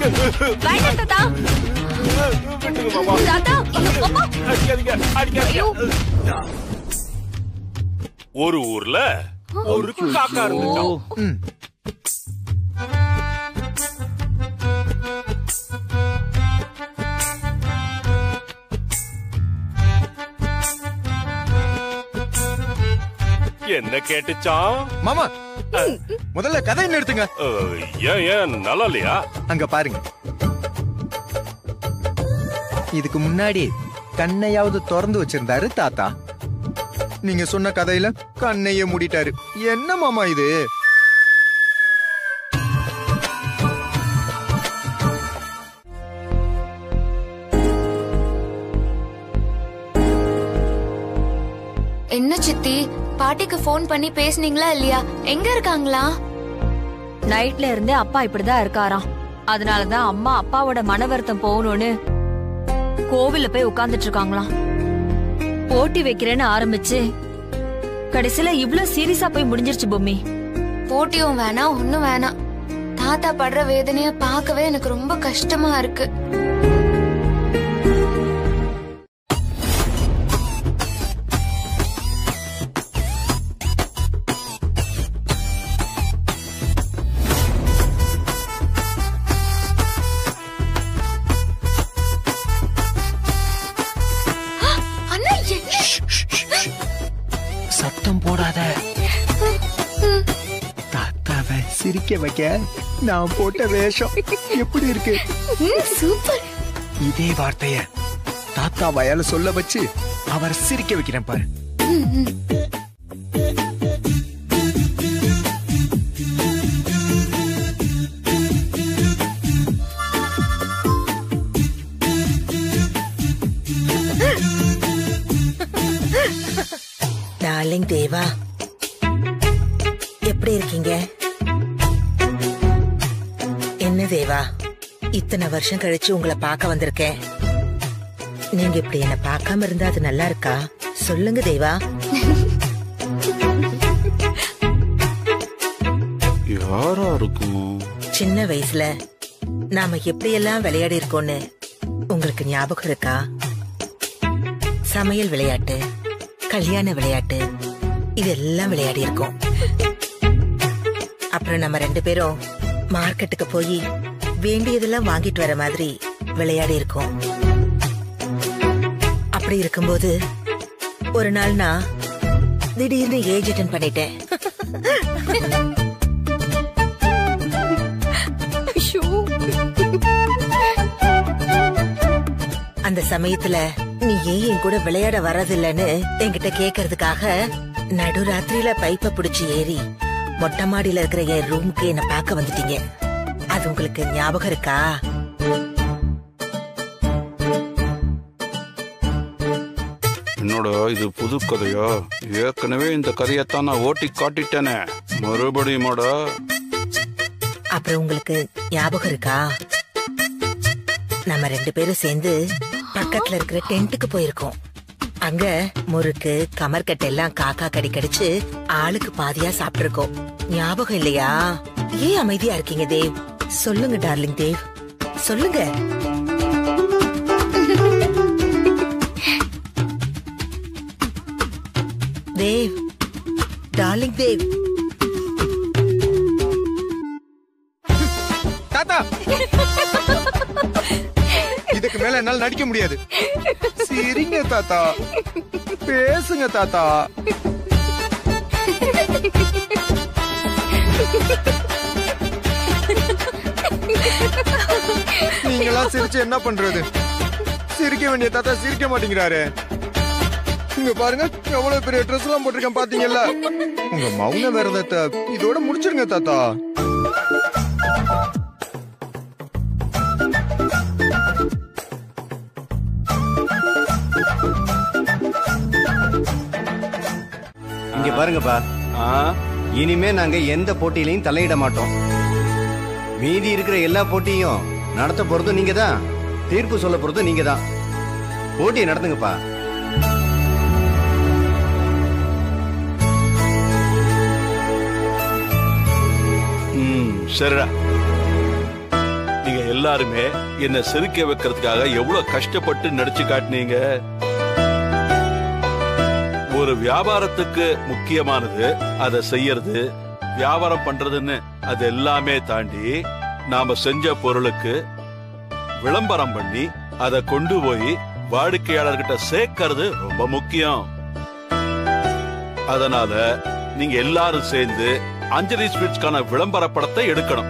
வேண்டாம் தாத்தா விட்டுங்க மாமா தாத்தா அப்பா அடிக்காதீங்க ஐயோ அடிக்காதீங்க ஒரு ஊர்ல ஒரு காக்கா இருந்துச்சாம் ம். என்ன கேட்டுச்சான் மாமா முதல்ல கதை நிறுத்துங்க அஹ், ஏன் ஏன் நல்லா இல்லையா அங்க பாருங்க இதுக்கு முன்னாடி கண்ணையாவது திறந்து வச்சிருந்தாரு தாத்தா நீங்க சொன்ன கதையில கண்ணையே மூடிட்டாரு என்ன மாமா இது என்ன சித்தி பாட்டிக்கு ஃபோன் பண்ணி பேசுனீங்களா இல்லையா எங்க இருக்காங்களா நைட்ல இருந்தே அப்பா இப்படிதான் இருக்காராம் அதனாலதான் அம்மா அப்பாவோட மன வருத்தம் போகணும்னு கோவில்ல போய் உட்கார்ந்துட்டு இருக்காங்களாம் போட்டி வைக்கிறேன்னு ஆரம்பிச்சு கடைசியில இவ்ளோ சீரியஸா போய் முடிஞ்சிருச்சு பொம்மி போட்டியும் வேணாம் ஒண்ணும் வேணாம் தாத்தா படுற வேதனைய பார்க்கவே எனக்கு ரொம்ப கஷ்டமா இருக்கு அண்ணா என்ன சத்தம் போடாத தாத்தாவை சிரிக்க வைக்க நான் போட்ட வேஷம் எப்படி இருக்கு ம், சூப்பர் இதே வார்த்தைய தாத்தா வயால சொல்ல வச்சு அவர் சிரிக்க வைக்கிறேன் பாரு டார்லிங் தேவா எப்படி இருக்கீங்க என்ன தேவா இத்தனை வருஷம் கழிச்சு உங்களை பார்க்க வந்திருக்கேன் நீங்க இப்படி என்ன பார்க்காம இருந்தா அது நல்லா இருக்கா சொல்லுங்க தேவா யாரா இருக்கும் சின்ன வயசுல நாம எப்படியெல்லாம் விளையாடி இருக்கோம்னு உங்களுக்கு ஞாபகம் இருக்கா சமையல் விளையாட்டு கல்யாண விளையாட்டு இதெல்லாம் விளையாடி இருக்கோம் அப்புறம் நம்ம ரெண்டு பேரும் மார்க்கெட்டுக்கு போய் வேண்டியதெல்லாம் வாங்கிட்டு வர மாதிரி விளையாடி இருக்கோம் அப்படி இருக்கும்போது ஒரு நாள் நான் திடீர்னு ஏஜ் அட்டன் பண்ணிட்டேன் அந்த சமயத்துல நீ ஏன் என் கூட விளையாட வர்றதில்லன்னு என்கிட்ட கேக்குறதுக்காக நடுராத்திரியில பைப்ப புடிச்சு ஏறி மொட்டை மாடியில இருக்கிற என் ரூமுக்கு என்ன பார்க்க வந்துட்டீங்க அது உங்களுக்கு ஞாபகம் இருக்கா என்னோட இது புது கதையா ஏற்கனவே இந்த கதையத்தான் நான் ஓட்டி காட்டிட்டேனே மறுபடியுமாடா அப்புறம் உங்களுக்கு ஞாபகம் இருக்கா நம்ம ரெண்டு பேரும் சேர்ந்து பக்கத்துல இருக்கிற டென்ட்டுக்கு போயிருக்கோம் அங்க முறுக்கு கமர்கட்டை எல்லாம் காக்கா கடி கடிச்சு ஆளுக்கு பாதியா சாப்பிட்டிருக்கோம் ஞாபகம் இல்லையா ஏன் அமைதியா இருக்கீங்க தேவ் சொல்லுங்க டார்லிங் தேவ் சொல்லுங்க தேவ் டார்லிங் தேவ் தாத்தா இதுக்கு மேல என்னால நடிக்க முடியாது சிரிங்க தாத்தா பேசுங்க தாத்தா நீங்களாம் சிரிச்சு என்ன பண்றது சிரிக்க வேண்டிய தாத்தா சிரிக்க மாட்டேங்கிறாரு இங்க பாருங்க எவ்வளவு பெரிய ட்ரெஸ் எல்லாம் போட்டிருக்கேன் பாத்தீங்கல்ல உங்க மௌன விரதத்தை இதோட முடிச்சிருங்க தாத்தா இங்க பாருங்கப்பா ஆ? இனிமே நாங்க எந்த போட்டியிலையும் தலையிட மாட்டோம் மீதி இருக்கிற எல்லா போட்டியும் நடத்த போறதும் நீங்க தான் தீர்ப்பு சொல்ல போறதும் நீங்க தான் போட்டியை நடத்துங்கப்பா ம் சரிடா நீங்க எல்லாருமே என்ன சிரிக்க வைக்கிறதுக்காக எவ்வளவு கஷ்டப்பட்டு நடிச்சு காட்டினீங்க ஒரு வியாபாரத்துக்கு முக்கியமானது அதை செய்யறது வியாபாரம் பண்றதுன்னு அது எல்லாமே தாண்டி நாம செஞ்ச பொருளுக்கு விளம்பரம் பண்ணி அதை கொண்டு போய் வாடிக்கையாளர்கிட்ட சேர்க்கறது ரொம்ப முக்கியம் அதனால நீங்க எல்லாரும் சேர்ந்து அஞ்சலி ஸ்வீட்ஸ்க்கான விளம்பர படத்தை எடுக்கணும்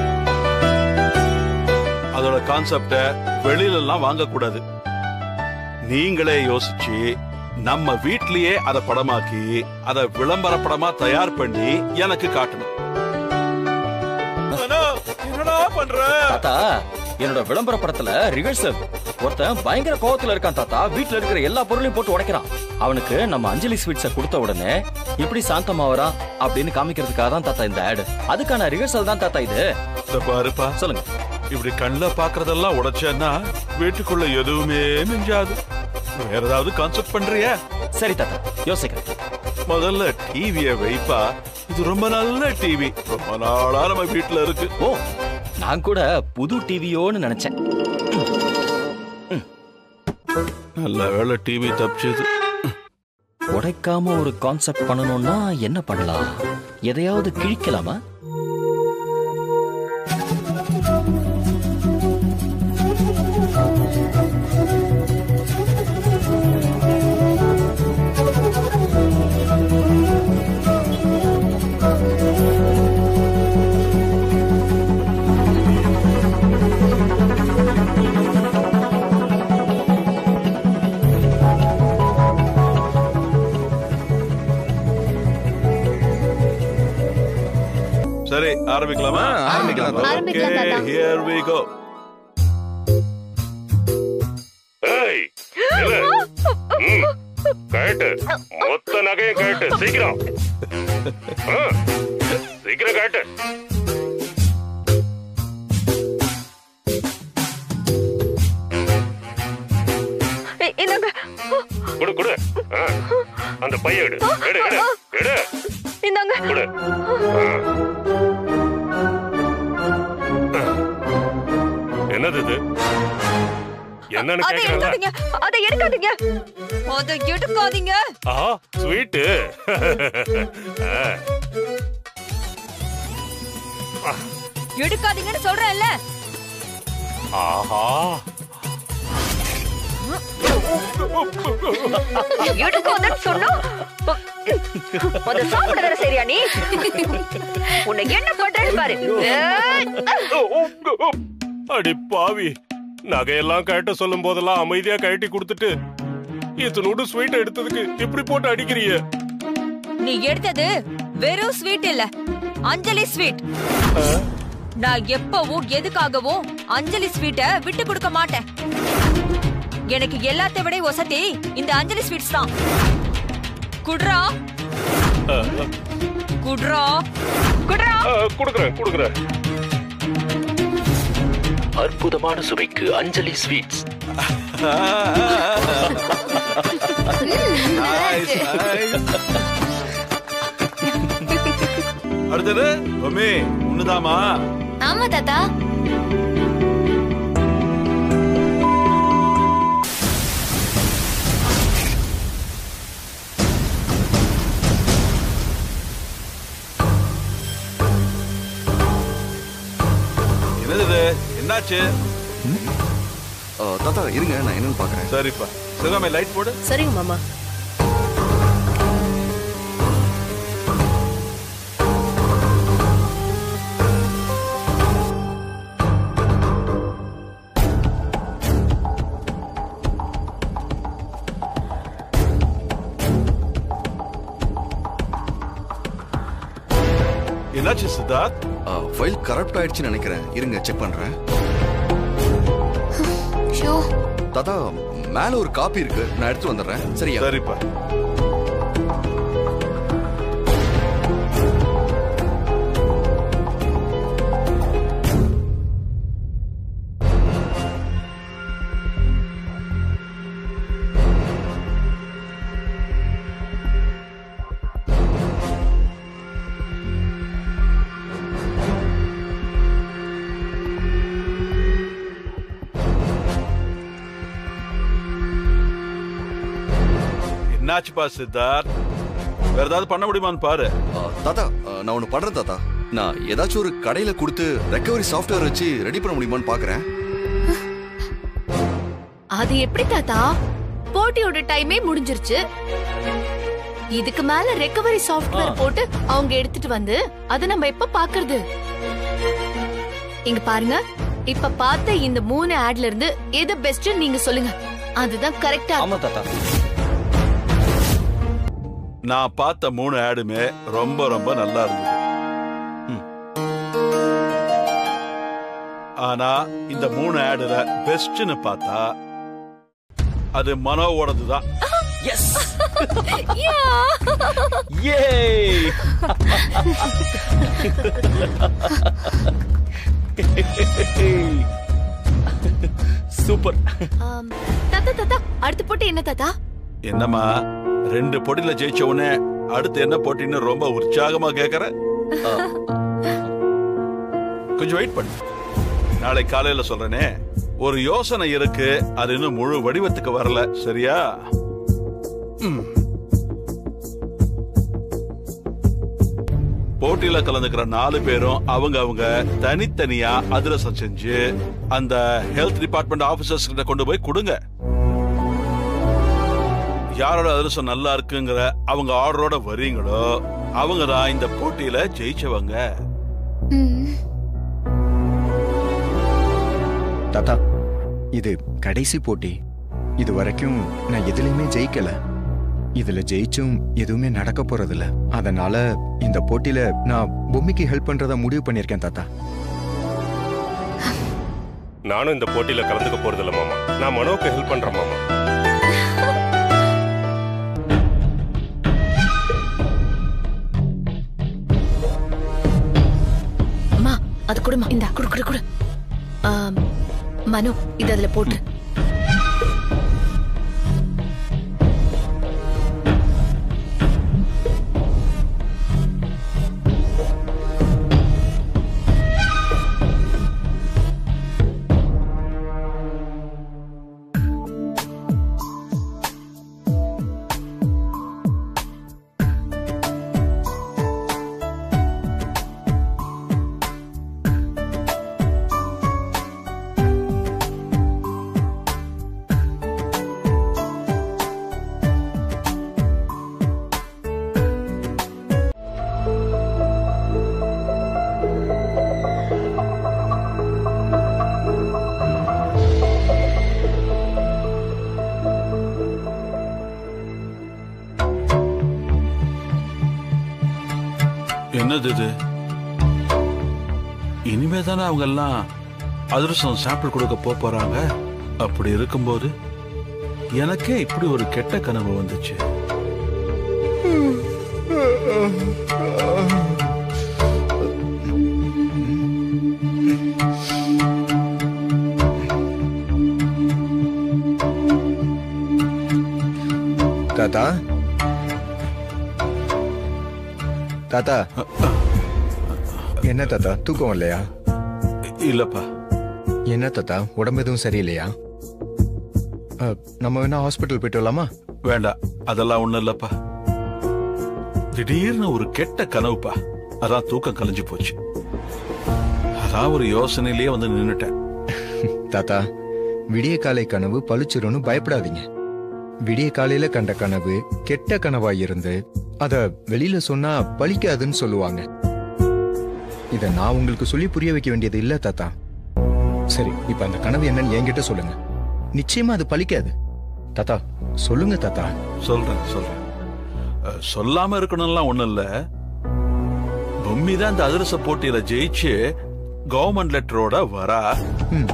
அதோட கான்செப்ட வெளியில எல்லாம் வாங்க கூடாது நீங்களே யோசிச்சு நம்ம வீட்லயே அதை படமாக்கி அதை விளம்பர படமா தயார் பண்ணி எனக்கு காட்டணும் அண்ணா, என்னடா பண்ற தாத்தா என்னோட விளம்பர படத்துல ரிஹர்சல் ஒருத்தன் பயங்கர கோவத்துல இருக்கான் தாத்தா வீட்ல இருக்கிற எல்லா பொருளையும் போட்டு உடைக்கிறான் அவனுக்கு நம்ம அஞ்சலி ஸ்வீட்ஸ கொடுத்த உடனே எப்படி சாந்தமாவறான் அப்படின்னு காமிக்கிறதுக்காக தான் தாத்தா இந்த ஆடு அதுக்கான ரிஹர்சல் தான் தாத்தா இது இத பாருப்பா சொல்லுங்க இப்படி கண்ணுல பாக்குறதெல்லாம் உடைச்சேன்னா வீட்டுக்குள்ள எதுவுமே மிஞ்சாது வேற ஏதாவது கான்செப்ட் பண்றியா சரி தாத்தா யோசிக்கிறேன் முதல்ல டிவிய வைப்பா இது ரொம்ப நல்ல டிவி ரொம்ப நாளா நம்ம வீட்டுல இருக்கு ஓ நான் கூட புது டிவியோன்னு நினைச்சேன் நல்ல வேளை டிவி தப்பிச்சது உடைக்காம ஒரு கான்செப்ட் பண்ணணும்னா என்ன பண்ணலாம் எதையாவது கிழிக்கலாமா சரி ஆரம்பிக்கலாமா ஆ, ஆரம்பிக்கலாம் தாத்தா. ஆரம்பிக்கலாம் தாத்தா. ஹியர் வி கோ ஏய் நில்லு. ம், கழட்டு மொத்த நகையும் கழட்டு சீக்கிரம் ஆ, சீக்கிரம் கழட்டு இந்தாங்க குடு குடு ஆ, அந்த பைய எடு எடு எடு எடு இந்தாங்க குடு ஆ. என்னது இது என்னன்னு அதை கேக்குறாங்க எடுக்காதீங்க அதை எடுக்காதீங்க அதை எடுக்காதீங்க ஆ ஸ்வீட்டு எடுக்காதீங்கன்னு சொல்றேன்ல ஆஹா எடுக்காதன்னு சொன்னா அத சாப்பிட வேற சரியா நீ உன்னை என்ன பண்றேன்னு பாரு ஏய்! அடி பாவி நகையெல்லாம் கழட்ட சொல்லும் போதெல்லாம் அமைதியா கழட்டி கொடுத்துட்டு இத்தனோடு ஸ்வீட் எடுத்ததுக்கு இப்படி போட்டு அடிக்கிறிய நீ எடுத்தது வெறும் ஸ்வீட் இல்ல அஞ்சலி ஸ்வீட் நான் எப்பவும் எதுக்காகவும் அஞ்சலி ஸ்வீட்ட விட்டு கொடுக்க மாட்டேன் எனக்கு எல்லாத்தை விட வசதி இந்த அஞ்சலி ஸ்வீட்ஸ் தான் குட்ரா குட்ரா குட்ரா குடுக்குறேன் குடுக்குறேன் அற்புதமான சுவைக்கு அஞ்சலி ஸ்வீட்ஸ் Nice, nice. அடுத்தது மம்மி ஒண்ணுதாமா ஆமா தாத்தா என்னது இது என்னாச்சு தாத்தா இருங்க நான் என்னன்னு பாக்குறேன் சரிப்பா சிவகாமி லைட் போடு சரிங்க மாமா என்னாச்சு சித்தார்த் ஃபைல் கரப்ட் ஆயிடுச்சுன்னு நினைக்கிறேன் இருங்க செக் பண்றேன் ஷோ தாத்தா மேல ஒரு காப்பி இருக்கு நான் எடுத்து வந்துடுறேன் சரியா சரிப்பா என்னாச்சுப்பா சித்தார்த் வேற ஏதாவது பண்ண முடியுமான்னு பாரு ஆ, தாத்தா ஆ, நான் ஒண்ணு பண்றேன் தாத்தா நான் ஏதாச்சும் ஒரு கடையில கொடுத்து ரெக்கவரி சாஃப்ட்வேர் வச்சு ரெடி பண்ண முடியுமான்னு பாக்குறேன் அது எப்படி தாத்தா போட்டியோட டைமே முடிஞ்சிருச்சு இதுக்கு மேல ரெக்கவரி சாஃப்ட்வேர் போட்டு அவங்க எடுத்துட்டு வந்து அத நம்ம எப்ப பாக்குறது இங்க பாருங்க இப்ப பார்த்த இந்த மூணு ஆட்ல இருந்து எது பெஸ்ட் நீங்க சொல்லுங்க அதுதான் கரெக்டா ஆமா தாத்தா நான் பார்த்த மூணு ஆடுமே ரொம்ப ரொம்ப நல்லா இருந்தது ம். ஆனா இந்த மூணு ஆடுல பெஸ்ட்னு பார்த்தா அது மனோவோடது தான் எஸ் ஏய் சூப்பர் ஆம், தாத்தா தாத்தா அடுத்த போட்டி என்ன தாத்தா என்னம்மா ரெண்டு போட்டியில ஜெயிச்ச உடனே அடுத்து என்ன போட்டின்னு ரொம்ப உற்சாகமா கேக்குற கொஞ்சம் வெயிட் பண்ணு நாளை காலையில சொல்றேனே ஒரு யோசனை இருக்கு அது இன்னும் முழு வடிவத்துக்கு வரல சரியா ம். போட்டியில கலந்துக்கிற நாலு பேரும் அவங்க அவங்க தனித்தனியா அதிரசம் செஞ்சு அந்த ஹெல்த் டிபார்ட்மெண்ட் ஆபீசர்ஸ் கிட்ட கொண்டு போய் கொடுங்க யாரோட அதிரசம் நல்லா இருக்குங்கிற அவங்க ஆர்டரோட வரீங்களோ அவங்க தான் இந்த போட்டியில ஜெயிச்சவங்க தாத்தா இது கடைசி போட்டி இது வரைக்கும் நான் எதுலயுமே ஜெயிக்கல இதுல ஜெயிச்சும் எதுவுமே நடக்க போறதில்ல அதனால இந்த போட்டியில நான் பொம்மிக்கு ஹெல்ப் பண்றதா முடிவு பண்ணிருக்கேன் தாத்தா நானும் இந்த போட்டியில கலந்துக்க போறதில்ல மாமா நான் மனோவுக்கு ஹெல்ப் பண்றேன் மாமா அம்மா அது கொடுமா இந்த குடு குடு குடு ஆம், மனு இது அதுல போட்டு என்னது இது இனிமே தானே அவங்க எல்லாம் அதிரசம் சாப்பிட்டு கொடுக்க போப் போறாங்க அப்படி இருக்கும்போது எனக்கே இப்படி ஒரு கெட்ட கனவு வந்துச்சு தாத்தா தாத்தா என்ன தாத்தா தூக்கம் இல்லையா இல்லப்பா என்ன தாத்தா உடம்பு எதுவும் சரியில்லையா அ, நம்ம வேணா ஹாஸ்பிட்டல் போயிட்டு வரலாமா வேண்டாம் அதெல்லாம் ஒண்ணும் இல்லப்பா திடீர்னு ஒரு கெட்ட கனவுப்பா அதான் தூக்கம் கலைஞ்சு போச்சு அதான் ஒரு யோசனையிலேயே வந்து நின்னுட்டேன் தாத்தா விடிய காலை கனவு பளிச்சிரும்னு பயப்படாதீங்க விடிய காலையில கண்ட கனவு கெட்ட கனவா இருந்து அத வெளியில சொன்னா பலிக்காதுன்னு சொல்லுவாங்க இத நான் உங்களுக்கு சொல்லி புரிய வைக்க வேண்டியது இல்ல தாத்தா சரி இப்ப அந்த கனவு என்னன்னு என்கிட்ட சொல்லுங்க நிச்சயமா அது பலிக்காது தாத்தா சொல்லுங்க தாத்தா சொல்றேன் சொல்றேன் அஹ், சொல்லாம இருக்கணும்லாம் ஒண்ணும் இல்ல பொம்மி தான் இந்த அதிரச போட்டியில ஜெயிச்சு கவர்மெண்ட் லெட்டரோட வரா ம்.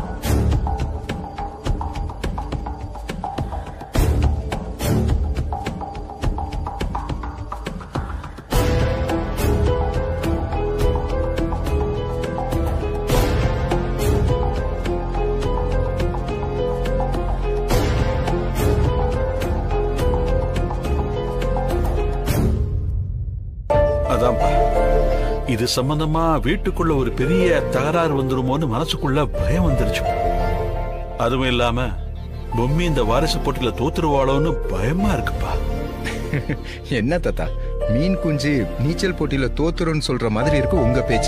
அதான்ப்பா இது சம்பந்தமா வீட்டுக்குள்ள ஒரு பெரிய தகராறு வந்துருமோன்னு மனசுக்குள்ள பயம் வந்துருச்சு அதுவும் இல்லாம பொம்மி இந்த வாரிசு போட்டியில தோத்துருவாளோன்னு பயமா இருக்குப்பா என்ன தாத்தா மீன் குஞ்சு நீச்சல் போட்டியில தோத்துருன்னு சொல்ற மாதிரி இருக்கு உங்க பேச்சு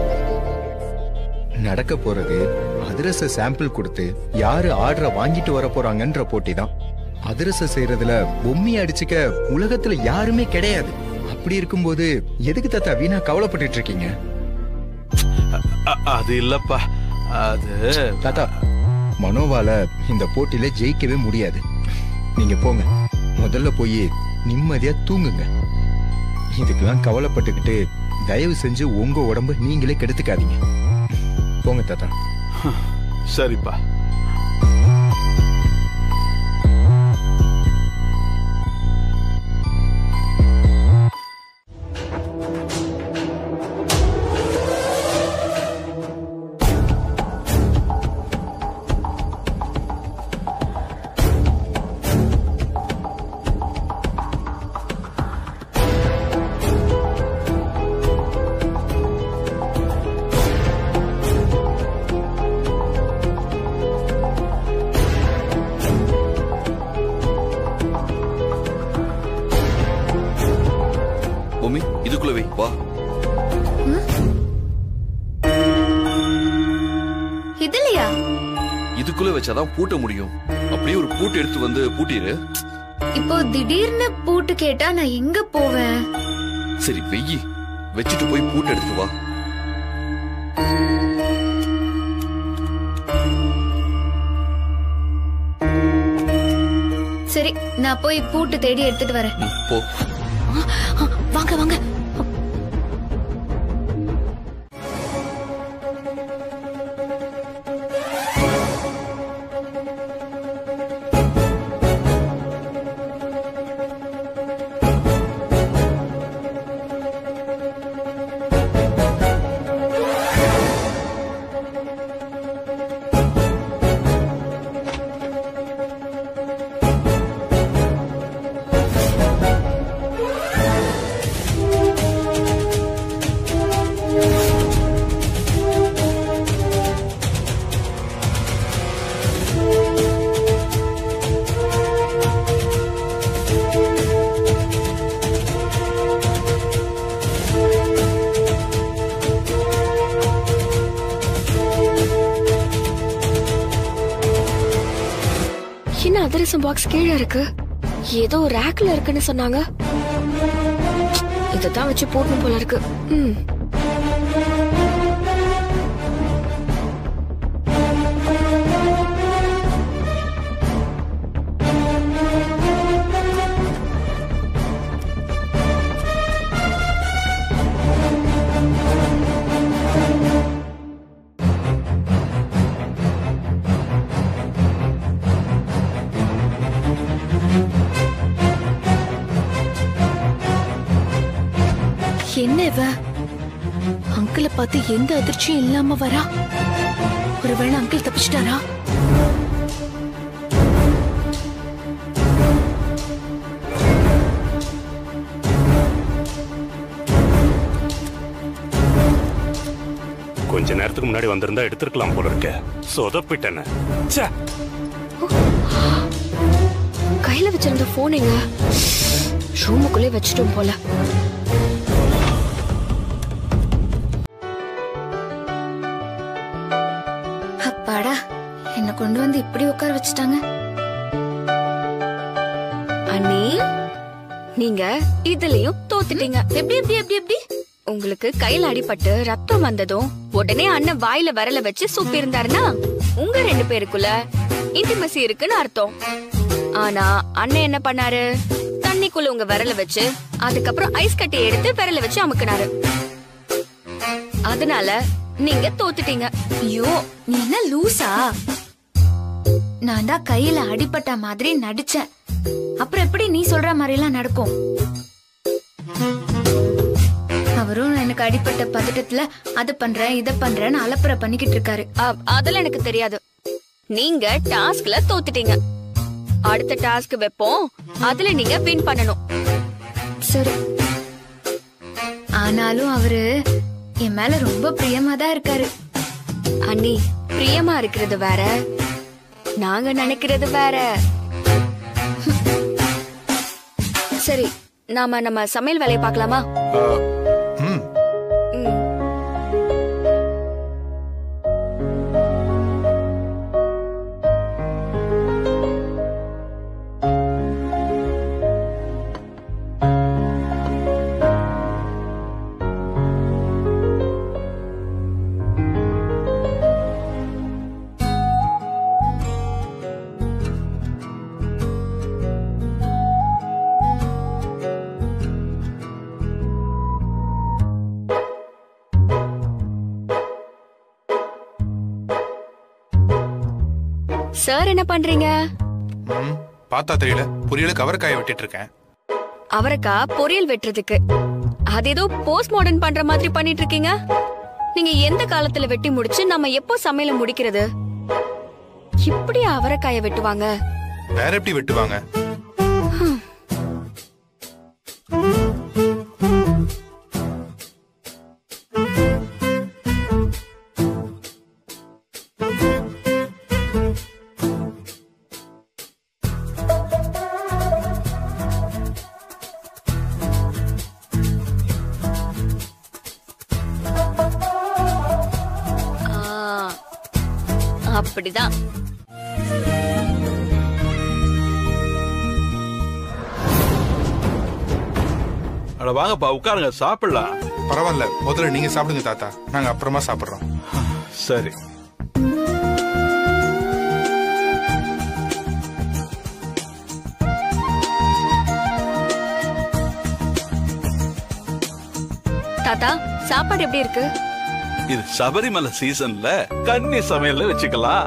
நடக்க போறது அதிரச சாம்பிள் கொடுத்து யாரு ஆர்டரை வாங்கிட்டு வர போறாங்கன்ற போட்டி தான் அதிரசம் செய்யறதுல பொம்மி அடிச்சுக்க உலகத்துல யாருமே கிடையாது அப்படி இருக்கும்போது எதுக்கு தாத்தா வீணா கவலைப்பட்டுட்டு இருக்கீங்க அ- அது இல்லப்பா அது தாத்தா மனோவால இந்த போட்டியில ஜெயிக்கவே முடியாது நீங்க போங்க முதல்ல போய் நிம்மதியா தூங்குங்க இதுக்கெல்லாம் கவலைப்பட்டுக்கிட்டு தயவு செஞ்சு உங்க உடம்ப நீங்களே கெடுத்துக்காதீங்க போங்க தாத்தா சரிப்பா பொம்மி இதுக்குள்ள வை வா இதுலயா இதுக்குள்ள வச்சாதான் பூட்ட முடியும் அப்படியே ஒரு பூட்டு எடுத்து வந்து பூட்டிடு இப்போ திடீர்னு பூட்டு கேட்டா நான் எங்க போவேன் சரி வெயி வச்சுட்டு போய் பூட்டு எடுத்துட்டு வா சரி நான் போய் பூட்டு தேடி எடுத்துட்டு வரேன் ம், போ ஆ, வாங்க வாங்க என்ன அதிரசம் பாக்ஸ் கீழே இருக்கு ஏதோ ரேக்ல இருக்குன்னு சொன்னாங்க இதைத்தான் வச்சு போடணும் போல இருக்கு ம் என்ன இவ அங்கிள பார்த்து எந்த அதிர்ச்சியும் இல்லாம வரா ஒருவேளை அங்கிள் தப்பிச்சிட்டாரா கொஞ்ச நேரத்துக்கு முன்னாடி வந்திருந்தா எடுத்திருக்கலாம் போல இருக்க சொதப்பிட்டேன ச்சே கையில வச்சிருந்த போன் எங்க ரூமுக்குள்ளே வச்சிட்டோம் போல அப்பாடா என்ன கொண்டு வந்து இப்படி உட்கார வச்சுட்டாங்க அண்ணி நீங்க இதுலயும் தோத்துட்டீங்க எப்படி எப்படி எப்படி எப்படி உங்களுக்கு கையில அடிபட்டு ரத்தம் வந்ததும் உடனே அண்ணன் வாயில விரல வச்சு சூப்பி இருந்தாருன்னா உங்க ரெண்டு பேருக்குள்ள இன்டிமசி இருக்குன்னு அர்த்தம் ஆனா அண்ணன் என்ன பண்ணாரு தண்ணிக்குள்ள உங்க விரல வச்சு அதுக்கப்புறம் ஐஸ் கட்டி எடுத்து விரல வச்சு அமுக்குனாரு அதனால நீங்க தோத்துட்டீங்க ஐயோ நீ என்ன லூசா நான் தான் கையில அடிபட்ட மாதிரி நடிச்சேன் அப்புறம் எப்படி நீ சொல்ற மாதிரி எல்லாம் நடக்கும் அவரும் எனக்கு அடிப்பட்ட பதட்டத்துல அது பண்றேன் இத பண்றேன்னு அலப்பற பண்ணிக்கிட்டு இருக்காரு அ- அதெல்லாம் எனக்கு தெரியாது நீங்க டாஸ்க்ல தோத்துட்டீங்க அடுத்த டாஸ்க் வைப்போம் அதுல நீங்க வின் பண்ணணும் சரி ஆனாலும் அவரு என் மேல ரொம்ப பிரியமா தான் இருக்காரு அண்ணி பிரியமா இருக்கிறது வேற நாங்க நினைக்கிறது வேற சரி நாம நம்ம சமையல் வேலையை பார்க்கலாமா ம் ம். சார் என்ன பண்றீங்க ம் பார்த்தா தெரியல புரியலுக்கு அவரைக்காய வெட்டிட்டு இருக்கேன் அவரைக்கா பொரியல் வெட்டுறதுக்கு அது ஏதோ போஸ்ட் மாடர்ன் பண்ற மாதிரி பண்ணிட்டு இருக்கீங்க நீங்க எந்த காலத்துல வெட்டி முடிச்சு நம்ம எப்போ சமையல முடிக்கிறது இப்படி அவரைக்காய வெட்டுவாங்க வேற எப்படி வெட்டுவாங்க ஆ, அப்படிதான் அட வாங்கப்பா உட்காருங்க சாப்பிடலாம் பரவாயில்ல முதல்ல நீங்க சாப்பிடுங்க தாத்தா நாங்க அப்புறமா சாப்பிடுறோம் சரி தாத்தா சாப்பாடு எப்படி இருக்கு இது சபரிமலை சீசன்ல கன்னி சமையல்ல வச்சுக்கலாம்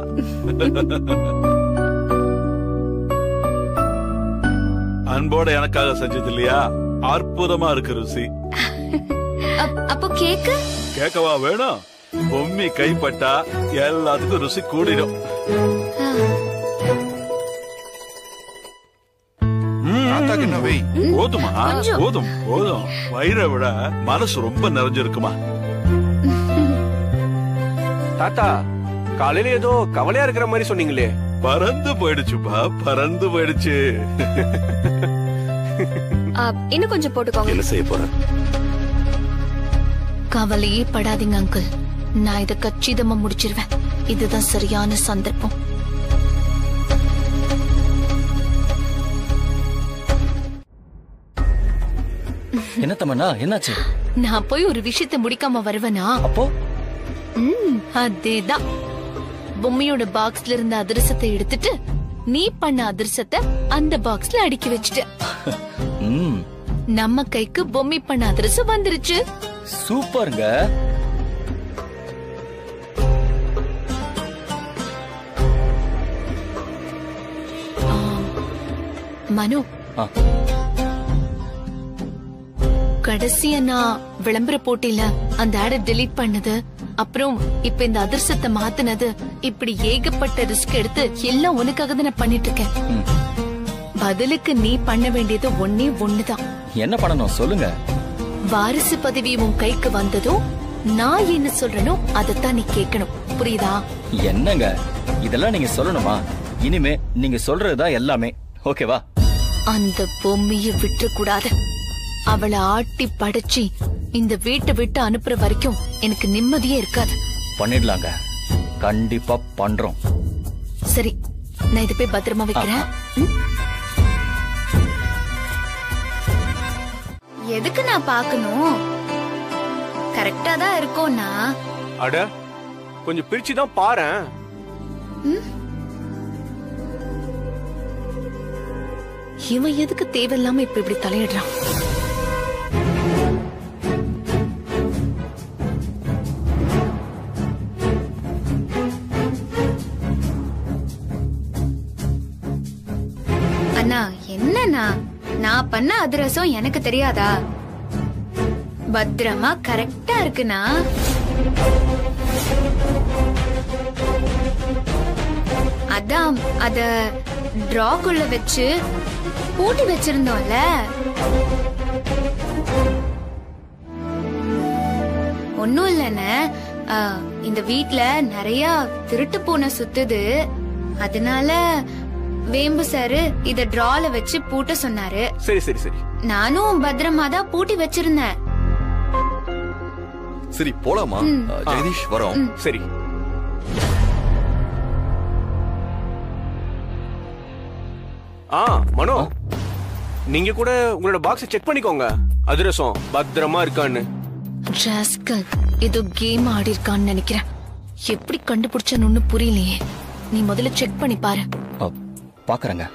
அன்போட எனக்காக செஞ்சது இல்லையா அற்புதமா இருக்கு ருசி அப்- அப்போ கேக்கு கேட்கவா வேணும் பொம்மி கைப்பட்டா எல்லாத்துக்கும் ருசி கூடிடும் ம், தாத்தாக்கு இன்னும் வெய் போதுமா போதும் போதும் வயிறை விட மனசு ரொம்ப நிறைஞ்சிருக்குமா தாத்தா காலையில ஏதோ கவலையா இருக்கிற மாதிரி சொன்னீங்களே பறந்து போயிடுச்சுப்பா பறந்து போயிடுச்சு ஆ, இன்னும் கொஞ்சம் போட்டுக்கோங்க என்ன செய்ய போற கவலையே படாதீங்க அங்கிள் நான் இத கச்சிதமா முடிச்சிருவேன் இதுதான் சரியான சந்தர்ப்பம் என்ன தமன்னா என்னாச்சு நான் போய் ஒரு விஷயத்தை முடிக்காம வருவேனா அப்போ ம், அதேதான் பொம்மையோட பாக்ஸ்ல இருந்த அதிரசத்தை எடுத்துட்டு நீ பண்ண அதிரசத்தை அந்த பாக்ஸ்ல அடுக்கி வச்சுட்ட ம் நம்ம கைக்கு பொம்மை பண்ண அதிரசம் வந்துருச்சு சூப்பருங்க மனு ஆ. கடைசியா நான் விளம்பர போட்டியில அந்த ஆடை டெலீட் பண்ணது அப்புறம் இப்ப இந்த அதிர்ஷ்டத்தை மாத்துனது இப்படி ஏகப்பட்ட ரிஸ்க் எடுத்து எல்லாம் உனக்காக தான் நான் பண்ணிட்டு இருக்கேன் ம். பதிலுக்கு நீ பண்ண வேண்டியது ஒன்னே ஒண்ணுதான் என்ன பண்ணணும் சொல்லுங்க வாரிசு பதவி உன் கைக்கு வந்ததும் நான் என்ன சொல்றேனோ அதைத்தான் நீ கேட்கணும் புரியுதா என்னங்க இதெல்லாம் நீங்க சொல்லணுமா இனிமே நீங்க சொல்றதுதான் எல்லாமே ஓகேவா அந்த பொம்மைய விட்டு கூடாது அவளை ஆட்டி படைச்சி இந்த வீட்டை விட்டு அனுப்புற வரைக்கும் எனக்கு நிம்மதியே இருக்காது பண்ணிடலாங்க கண்டிப்பா பண்றோம் சரி நான் இதை போய் பத்திரமா வைக்கிறேன் ம்? எதுக்கு நான் பார்க்கணும் கரெக்டா தான் இருக்கோம்னா அட கொஞ்சம் பிரிச்சு தான் பாரேன் இவன் எதுக்கு தேவையில்லாம இப்ப இப்படி தலையிடுறான் அண்ணா என்னண்ணா நான் பண்ண அதிரசம் எனக்கு தெரியாதா பத்திரமா கரெக்டா இருக்குண்ணா அதான் அத டிராக்குள்ள வச்சு பூட்டி வச்சிருந்தோம்ல ஒன்னும் இல்லைண்ணே ஆ, இந்த வீட்ல நிறைய திருட்டு பூனை சுத்துது அதனால வேம்பு சாரு இத டிரால வச்சு பூட்ட சொன்னாரு சரி சரி சரி நானும் பத்திரமா தான் பூட்டி வச்சிருந்தேன் சரி போலாமா ம். அஹ், ஜெகதீஷ் வரோம் ம். சரி ஆ மனோ நீங்க கூட உங்களோட பாக்ஸ் செக் பண்ணிக்கோங்க அதிரசம் பத்திரமா இருக்கான்னு ராஸ்கல் ஏதோ கேம் ஆடி இருக்கான்னு நினைக்கிறேன் எப்படி கண்டுபிடிச்சன்னு ஒண்ணும் புரியலையே நீ முதல்ல செக் பண்ணி பாரு பாக்குறேங்க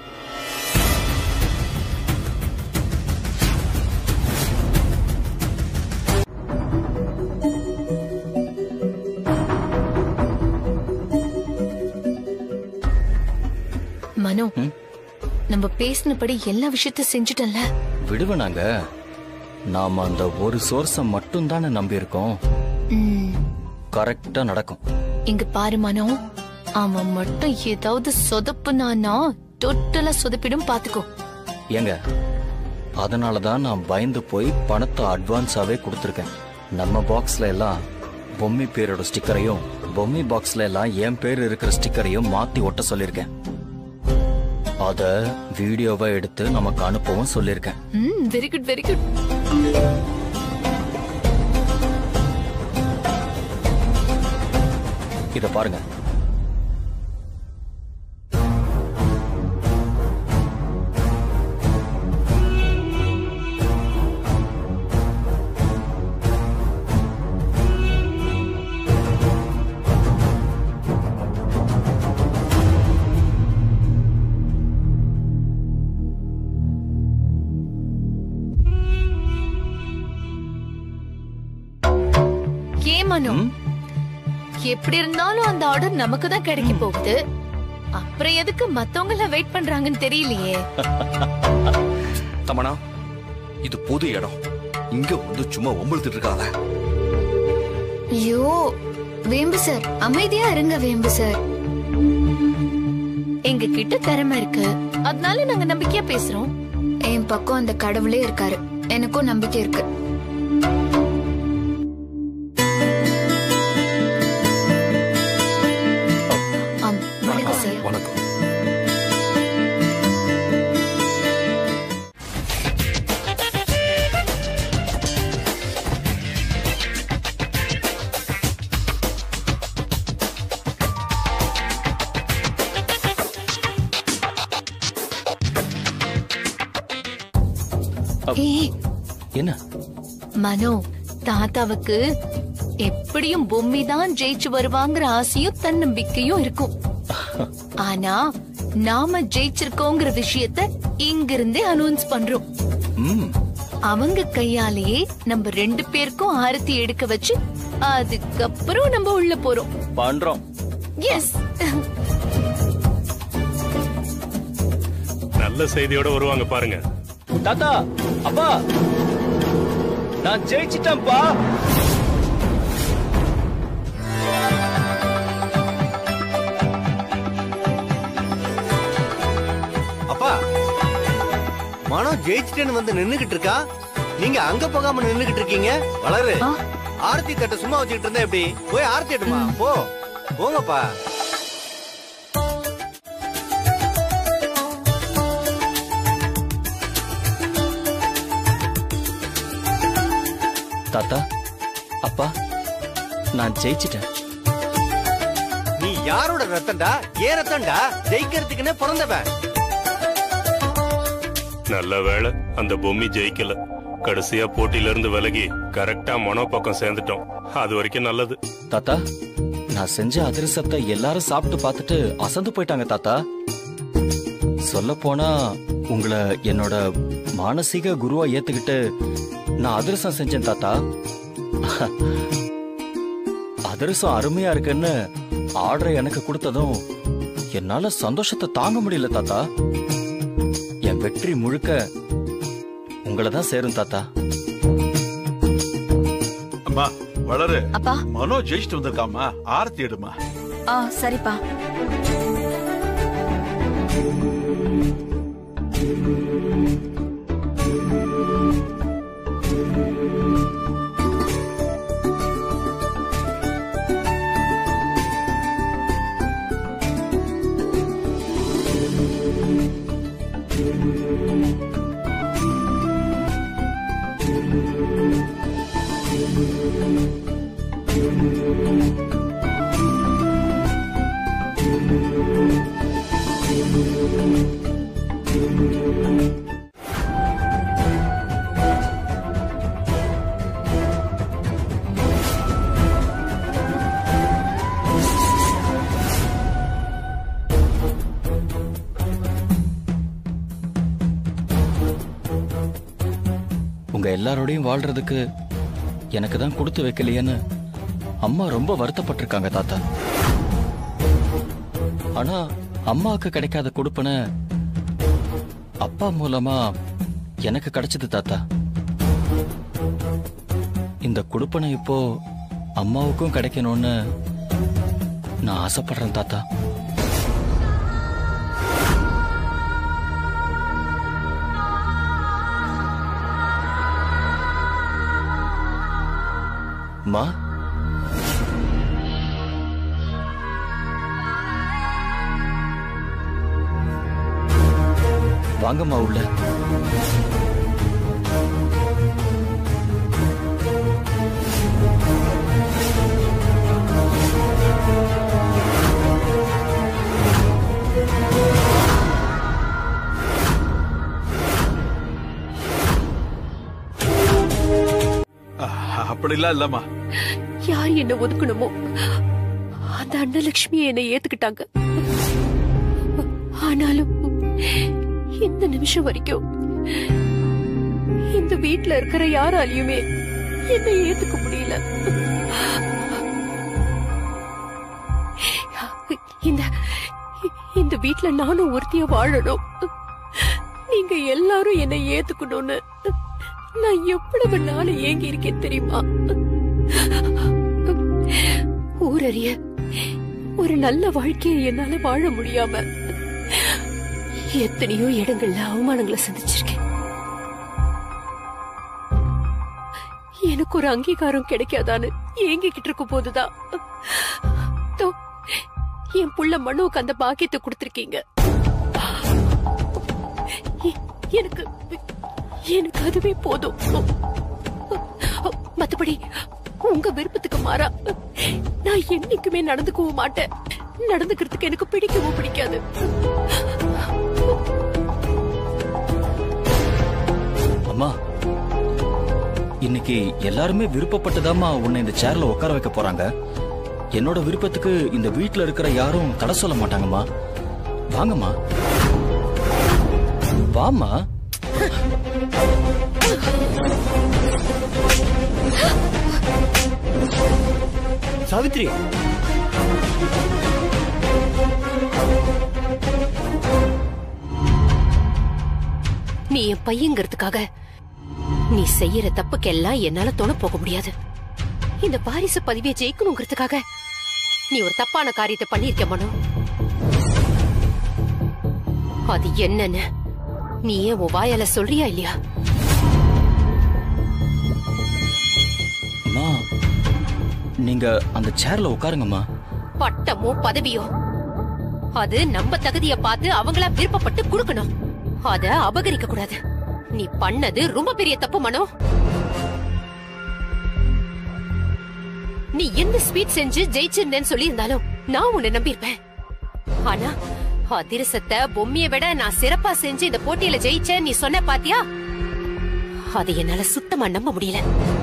மனோ நம்ம பேசினபடி எல்லா விஷயத்தையும் செஞ்சுட்டல விடுவேனாங்க நாம அந்த ஒரு சோர்ஸ மட்டும் தானே நம்பி இருக்கோம் ம், கரெக்டா நடக்கும் இங்க பாரு மனோ அவன் மட்டும் ஏதாவது சொதப்புனானா டோட்டலா சொதப்பிடும் பாத்துக்கோ ஏங்க அதனாலதான் நான் பயந்து போய் பணத்தை அட்வான்ஸாவே கொடுத்துருக்கேன் நம்ம பாக்ஸ்ல எல்லாம் பொம்மி பேரோட ஸ்டிக்கரையும் பொம்மி பாக்ஸ்ல எல்லாம் என் பேர் இருக்கிற ஸ்டிக்கரையும் மாத்தி ஒட்ட சொல்லிருக்கேன் அத வீடியோவா எடுத்து நமக்கு அனுப்பவும் சொல்லிருக்கேன் ம் வெரி குட் வெரி குட் இத பாருங்க ஏன் மனோ எப்படி இருந்தாலும் அந்த ஆர்டர் நமக்கு தான் கிடைக்க போகுது அப்புறம் எதுக்கு மத்தவங்க வெயிட் பண்றாங்கன்னு தெரியலையே தமனா இது பொது இடம் இங்க வந்து சும்மா ஒம்பழுத்துட்டு இருக்காத ஐயோ வேம்பு சார் அமைதியா இருங்க வேம்பு சார் எங்க கிட்ட திறமை இருக்கு அதனால நாங்க நம்பிக்கையா பேசுறோம் என் பக்கம் அந்த கடவுளே இருக்காரு எனக்கும் நம்பிக்கை இருக்கு ஆம், வணக்கம் சார் வணக்கம் ஏய், என்ன மனோ தாத்தாவுக்கு எப்படியும் பொம்மி தான் ஜெயிச்சு வருவாங்கிற ஆசையும் தன்னம்பிக்கையும் இருக்கும் ஆனா நாம ஜெயிச்சிருக்கோங்கிற விஷயத்த இங்கிருந்தே அனௌன்ஸ் பண்றோம் ம் அவங்க கையாலேயே நம்ம ரெண்டு பேருக்கும் ஆரத்தி எடுக்க வச்சு அதுக்கப்புறம் நம்ம உள்ள போறோம் பண்றோம் எஸ் நல்ல செய்தியோட வருவாங்க பாருங்க தாத்தா அப்பா நான் ஜெயிச்சிட்டேன்ப்பா அப்பா மனோ ஜெயிச்சிட்டேன்னு வந்து நின்னுகிட்டு இருக்கா நீங்க அங்க போகாம நின்னுகிட்டு இருக்கீங்க வளரு ஆரத்தி தட்டை சும்மா வச்சுக்கிட்டு இருந்தா எப்படி போய் ஆரத்தி எடுமா போ போங்கப்பா தாத்தா அப்பா நான் ஜெயிச்சிட்டேன் நீ யாரோட ரத்தம்டா ஏன் ரத்தம்டா ஜெயிக்கிறதுக்குன்னே பிறந்தவன் நல்ல வேளை அந்த பொம்மி ஜெயிக்கல கடைசியா போட்டியில இருந்து விலகி கரெக்டா மனோ பக்கம் சேர்ந்துட்டோம் அது வரைக்கும் நல்லது தாத்தா நான் செஞ்ச அதிரசத்தை எல்லாரும் சாப்பிட்டு பார்த்துட்டு அசந்து போயிட்டாங்க தாத்தா சொல்ல போனா உங்களை என்னோட மானசீக குருவா ஏத்துக்கிட்டு நான் அதிரசம் செஞ்சேன் தாத்தா அதிரசம் அருமையா இருக்குன்னு ஆர்டரை எனக்கு கொடுத்ததும் என்னால சந்தோஷத்தை தாங்க முடியல தாத்தா என் வெற்றி முழுக்க உங்களை தான் சேரும் தாத்தா அம்மா வளரு அப்பா மனோ ஜெயிச்சுட்டு வந்திருக்காமா ஆரத்தி எடுமா ஆ சரிப்பா உங்க எல்லாரோடையும் வாழ்றதுக்கு எனக்கு தான் கொடுத்து வைக்கலையேன்னு அம்மா ரொம்ப வருத்தப்பட்டிருக்காங்க தாத்தா ஆனா அம்மாவுக்கு கிடைக்காத கொடுப்பனை அப்பா மூலமா எனக்கு கிடைச்சது தாத்தா இந்த கொடுப்பனை இப்போ அம்மாவுக்கும் கிடைக்கணும்னு நான் ஆசைப்படுறேன் தாத்தா மா வாங்கம்மா உள்ள அப்படிலாம் இல்லம்மா யார் என்ன ஒதுக்கணுமோ அந்த அன்னலட்சுமி என்னை ஏத்துக்கிட்டாங்க ஆனாலும் இந்த நிமிஷம் வரைக்கும் இந்த வீட்ல இருக்கிற யாராலையுமே என்னை ஏத்துக்க முடியல இந்த இந்த வீட்ல நானும் ஒருத்திய வாழணும் நீங்க எல்லாரும் என்னை ஏத்துக்கணும்னு நான் எவ்வளவு நாள் ஏங்கி இருக்கேன் தெரியுமா ஊரறிய ஒரு நல்ல வாழ்க்கையை என்னால வாழ முடியாம எத்தனையோ இடங்கள்ல அவமானங்களை சந்திச்சிருக்கேன் எனக்கு ஒரு அங்கீகாரம் கிடைக்காதான்னு ஏங்கிக்கிட்டு இருக்கும் போதுதான் தோ, என் புள்ள மனோவுக்கு அந்த பாக்கியத்தை கொடுத்திருக்கீங்க எ- எனக்கு எனக்கு அதுவே போதும் மத்தபடி உங்க விருப்பத்துக்கு மாறா நான் என்னைக்குமே நடந்துக்கவும் மாட்டேன் நடந்துக்கிறதுக்கு எனக்கு பிடிக்கவும் பிடிக்காது அம்மா இன்னைக்கு எல்லாருமே விருப்பப்பட்டுதாம்மா உன்னை இந்த சேர்ல உட்கார வைக்க போறாங்க என்னோட விருப்பத்துக்கு இந்த வீட்ல இருக்கிற யாரும் தடை சொல்ல மாட்டாங்கம்மா வாங்கம்மா வாம்மா சாவித்ரி நீ என் பையங்கிறதுக்காக நீ செய்யற தப்புக்கெல்லாம் என்னால துணை போக முடியாது இந்த வாரிசு பதிவை ஜெயிக்கணுங்கிறதுக்காக நீ ஒரு தப்பான காரியத்தை பண்ணிருக்க மனோ அது என்னன்னு நீ ஏன் உன் வாயால சொல்றியா இல்லையா அம்மா நீங்க அந்த சேர்ல உட்காருங்கம்மா பட்டமோ பதவியோ அது நம்ம தகுதிய பார்த்து அவங்களா விருப்பப்பட்டு கொடுக்கணும் அத அபகரிக்க கூடாது நீ பண்ணது ரொம்ப பெரிய தப்பு மனோ நீ என்ன ஸ்வீட் செஞ்சு ஜெயிச்சிருந்தேன்னு சொல்லியிருந்தாலும் நான் உன்னை நம்பியிருப்பேன் ஆனா அதிரசத்தை பொம்மைய விட நான் சிறப்பா செஞ்சு இந்த போட்டியில ஜெயிச்சேன் நீ சொன்ன பாத்தியா அது என்னால சுத்தமா நம்ப முடியல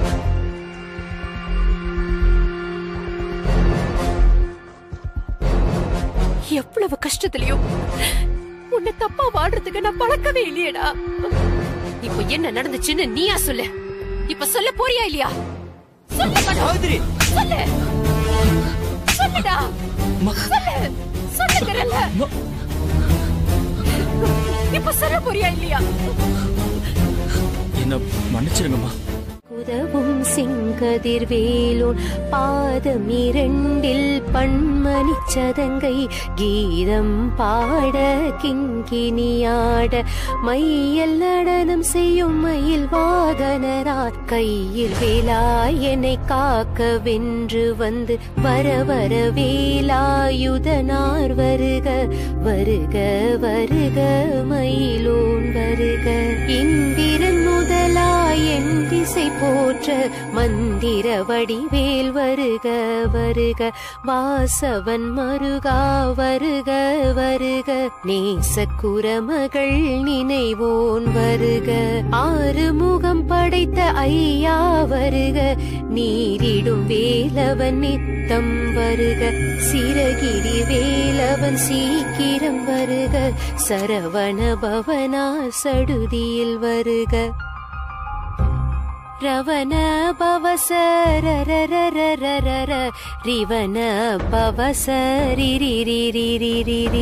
எவ்வளவு கஷ்டத்திலயும் உன்னை தப்பா வாடுறதுக்கு நான் பழக்கவே இல்லையேடா இப்ப என்ன நடந்துச்சுன்னு நீயா சொல்லு இப்ப சொல்ல போறியா இல்லையா சொல்லு மனோ. சொல்லு சொல்லுடா சொல்லு சொல்லுங்கறல்ல இப்ப சொல்ல போறியா இல்லையா என்ன மன்னிச்சிருங்கம்மா உதவும் செங்கதிர்வேலோன் பாதம் இரண்டில் பன்மணி சதங்கை கீதம் பாட கிங்கினியாட மையல் நடனம் செய்யும் மயில் வாகனரார் கையில் வேலாய் என்னை காக்க வென்று வந்து வர வர வேலாயுதனார் வருக வருக வருக மயிலோன் வருக இந்திரன் முதல் முதலாய் என் திசை போற்ற மந்திர வடிவேல் வருக வருக வாசவன் மருகா வருக வருக நேசக்குரமகள் நினைவோன் வருக ஆறுமுகம் படைத்த ஐயா வருக நீரிடும் வேலவன் நித்தம் வருக சிறகிரி வேலவன் சீக்கிரம் வருக சரவண பவனா சடுதியில் வருக ரவண பவசரரரரரரர ரிவண பவசரிரிரிரிரிரிரி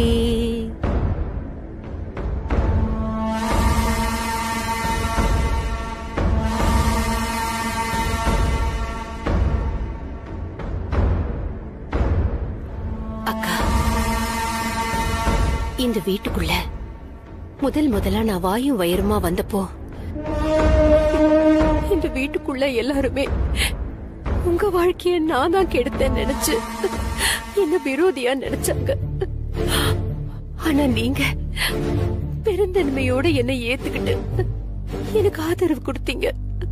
இந்த வீட்டுக்குள்ள முதல் முதலா நான் வாயும் வயிறுமா வந்தப்போ இந்த வீட்டுக்குள்ள எல்லாருமே உங்க வாழ்க்கைய நான் தான் கெடுத்தேன்னு நினைச்சு என்ன விரோதியா நினைச்சாங்க ஆனா நீங்க பெருந்தன்மையோட என்னை ஏத்துக்கிட்டு எனக்கு ஆதரவு கொடுத்தீங்க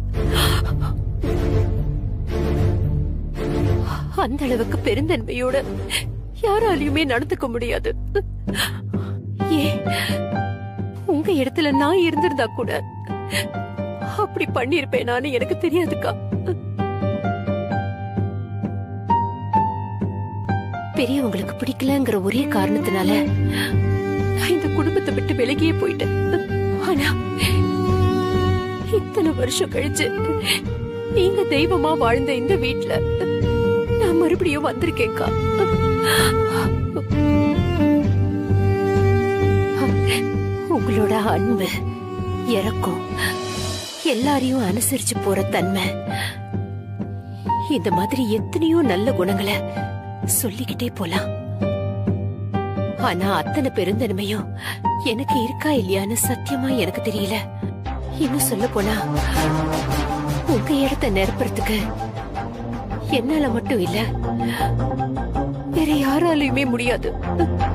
அந்த அளவுக்கு பெருந்தன்மையோட யாராலையுமே நடந்துக்க முடியாது ஏன் உங்க இடத்துல நான் இருந்திருந்தா கூட அப்படி பண்ணிருப்பேனான்னு எனக்கு தெரியாதுக்கா பெரியவங்களுக்கு பிடிக்கலங்கிற ஒரே காரணத்தினால நான் இந்த குடும்பத்தை விட்டு விலகியே போயிட்டேன் ஆனா இத்தனை வருஷம் கழிச்சு நீங்க தெய்வமா வாழ்ந்த இந்த வீட்ல நான் மறுபடியும் வந்திருக்கேன்க்கா உங்களோட அன்பு இறக்கம் எல்லாரையும் அனுசரிச்சு போற தன்மை இந்த மாதிரி எத்தனையோ நல்ல குணங்களை சொல்லிக்கிட்டே போலாம் ஆனா அத்தனை பெருந்தன்மையும் எனக்கு இருக்கா இல்லையான்னு சத்தியமா எனக்கு தெரியல இன்னும் சொல்ல போனா உங்க இடத்த நிரப்புறதுக்கு என்னால மட்டும் இல்ல வேற யாராலையுமே முடியாது